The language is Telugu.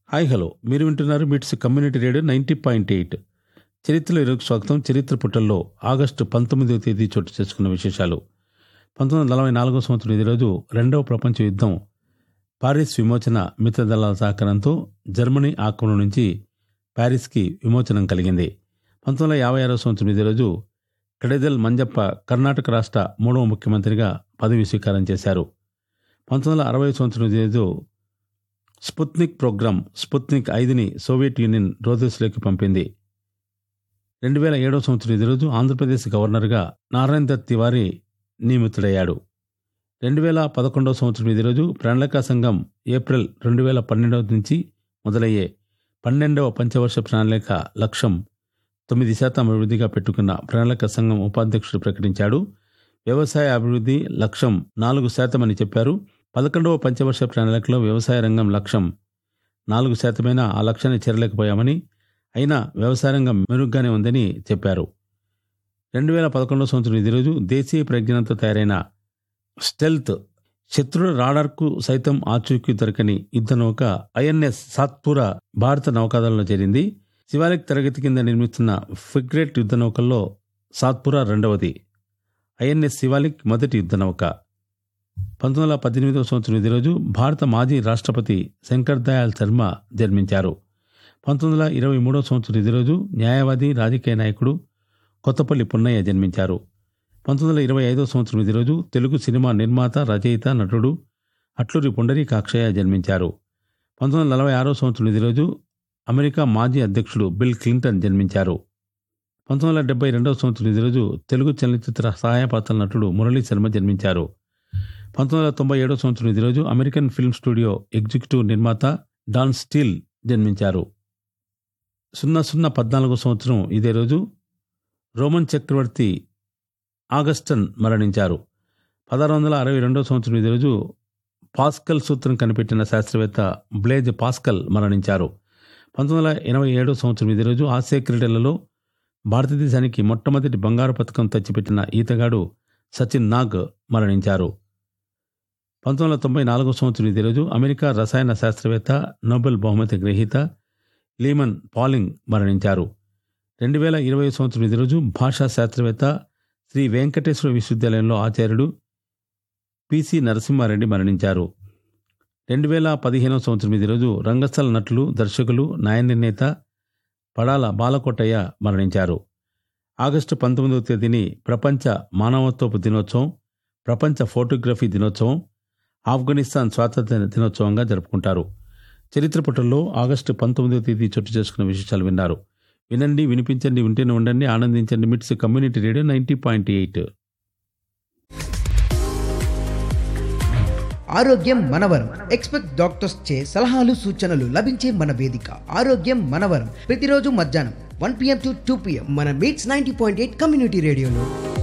హాయ్ హలో మీరు వింటున్నారు MITS community radio ninety point eight చరిత్రలో ఈరోజు స్వాగతం చరిత్ర పుటల్లో ఆగస్టు పంతొమ్మిదవ తేదీ చోటు చేసుకున్న విశేషాలు పంతొమ్మిది వందల నలభై నాలుగో సంవత్సరం ఇదే రోజు రెండవ ప్రపంచ యుద్ధం పారిస్ విమోచన మిత్ర దళాల సహకారంతో జర్మనీ ఆక్రమణ నుంచి ప్యారిస్కి విమోచనం కలిగింది పంతొమ్మిది వందల యాభై ఆరో సంవత్సరం ఇదే రోజు కడెదల్ మంజప్ప కర్ణాటక రాష్ట్ర మూడవ ముఖ్యమంత్రిగా పదవి స్వీకారం చేశారు పంతొమ్మిది వందల అరవై సంవత్సరం ఇదే రోజు స్పుత్నిక్ ప్రోగ్రాం స్పుత్నిక్ ఐదుని సోవియట్ యూనియన్ రోజెస్లోకి పంపింది రెండు వేల ఏడవ సంవత్సరం ఇదే రోజు ఆంధ్రప్రదేశ్ గవర్నర్గా నారాయణ దత్ తివారీ నియమితుడయ్యాడు రెండు వేల పదకొండవ సంవత్సరం ఇదే రోజు ప్రణాళికా సంఘం ఏప్రిల్ రెండు వేల పన్నెండవ నుంచి మొదలయ్యే పన్నెండవ పంచవర్ష ప్రణాళిక లక్ష్యం తొమ్మిది శాతం అభివృద్ధిగా పెట్టుకున్న ప్రణాళిక సంఘం ఉపాధ్యక్షుడు ప్రకటించాడు వ్యవసాయ అభివృద్ధి లక్ష్యం నాలుగు శాతం అని చెప్పారు పదకొండవ పంచవర్ష ప్రణాళికలో వ్యవసాయ రంగం లక్ష్యం నాలుగు శాతమైన ఆ లక్ష్యాన్ని చేరలేకపోయామని అయినా వ్యవసాయ రంగం మెరుగ్గానే ఉందని చెప్పారు రెండు వేల పదకొండవ సంవత్సరం ఇదే రోజు దేశీయ ప్రజ్ఞానంతో తయారైన స్టెల్త్ శత్రుల రాడార్కు సైతం ఆచూకీ దొరకని యుద్ధ నౌక ఐఎన్ఎస్ సాత్పురా భారత నౌకాదళంలో చేరింది శివాలిక్ తరగతి కింద నిర్మిస్తున్న ఫిగ్రేట్ యుద్ధ నౌకల్లో సాత్పురా రెండవది ఐఎన్ఎస్ శివాలిక్ మొదటి యుద్ధ నౌక పంతొమ్మిది వందల పద్దెనిమిదవ సంవత్సరం ఇదే రోజు భారత మాజీ రాష్ట్రపతి శంకర్ దయాళ్ శర్మ జన్మించారు పంతొమ్మిది వందల ఇరవై మూడవ సంవత్సరం ఇదే రోజు న్యాయవాది రాజకీయ నాయకుడు కొత్తపల్లి పున్నయ్య జన్మించారు పంతొమ్మిది వందల ఇరవై ఐదవ సంవత్సరం ఇదే రోజు తెలుగు సినిమా నిర్మాత రచయిత నటుడు అట్లూరి పుండరీకాక్షయ్య జన్మించారు పంతొమ్మిది వందల నలభై ఆరో సంవత్సరం ఇదే రోజు అమెరికా మాజీ అధ్యక్షుడు బిల్ క్లింటన్ జన్మించారు పంతొమ్మిది వందల డెబ్బై రెండవ సంవత్సరం ఇదే రోజు తెలుగు చలనచిత్ర సహాయ పాత్ర నటుడు మురళీ శర్మ జన్మించారు పంతొమ్మిది వందల తొంభై ఏడవ సంవత్సరం ఇదే రోజు అమెరికన్ ఫిల్మ్ స్టూడియో ఎగ్జిక్యూటివ్ నిర్మాత డాన్ స్టీల్ జన్మించారు సున్నా సున్నా పద్నాలుగో సంవత్సరం ఇదే రోజు రోమన్ చక్రవర్తి ఆగస్టన్ మరణించారు పదహారు వందల అరవై రెండవ సంవత్సరం ఇదే రోజు పాస్కల్ సూత్రం కనిపెట్టిన శాస్త్రవేత్త బ్లేజ్ పాస్కల్ మరణించారు పంతొమ్మిది వందల ఎనభై ఏడవ సంవత్సరం ఇదే రోజు ఆసియా క్రీడలలో భారతదేశానికి మొట్టమొదటి బంగారు పథకం తెచ్చిపెట్టిన ఈతగాడు సచిన్ నాగ్ మరణించారు పంతొమ్మిది వందల తొంభై నాలుగో సంవత్సరం ఇదే రోజు అమెరికా రసాయన శాస్త్రవేత్త నోబెల్ బహుమతి గ్రహీత లీమన్ పాలింగ్ మరణించారు రెండు వేల ఇరవై సంవత్సరం ఇదే రోజు భాషా శాస్త్రవేత్త శ్రీ వెంకటేశ్వర విశ్వవిద్యాలయంలో ఆచార్యుడు పిసి నరసింహారెడ్డి మరణించారు రెండు వేల పదిహేనవ సంవత్సరం ఇదే రోజు రంగస్థల నటులు దర్శకులు న్యాయ నిర్ణేత పడాల బాలకోటయ్య మరణించారు ఆగస్టు పంతొమ్మిదవ తేదీని ప్రపంచ మానవత్వపు దినోత్సవం ప్రపంచ ఫోటోగ్రఫీ దినోత్సవం ఆఫ్ఘనిస్తాన్ స్వాతంత్ర దినోత్సవంగా జరుపుకుంటారు చరిత్ర పుటల్లో ఆగస్టు పంతొమ్మిదవ తేదీ చోటు చేసుకున్న విశేషాలు విన్నారు వినండి వినిపించండి వింటూనే ఉండండి ఆనందించండి MITS community radio ninety point eight ఆరోగ్యం మనవరం ఎక్స్పెక్ట్ డాక్టర్స్ చే సలహాలు సూచనలు లభించే మన వేదిక ఆరోగ్యం మనవరం ప్రతిరోజు మధ్యాహ్నం one PM to two PM మన MITS ninety point eight community రేడియోలో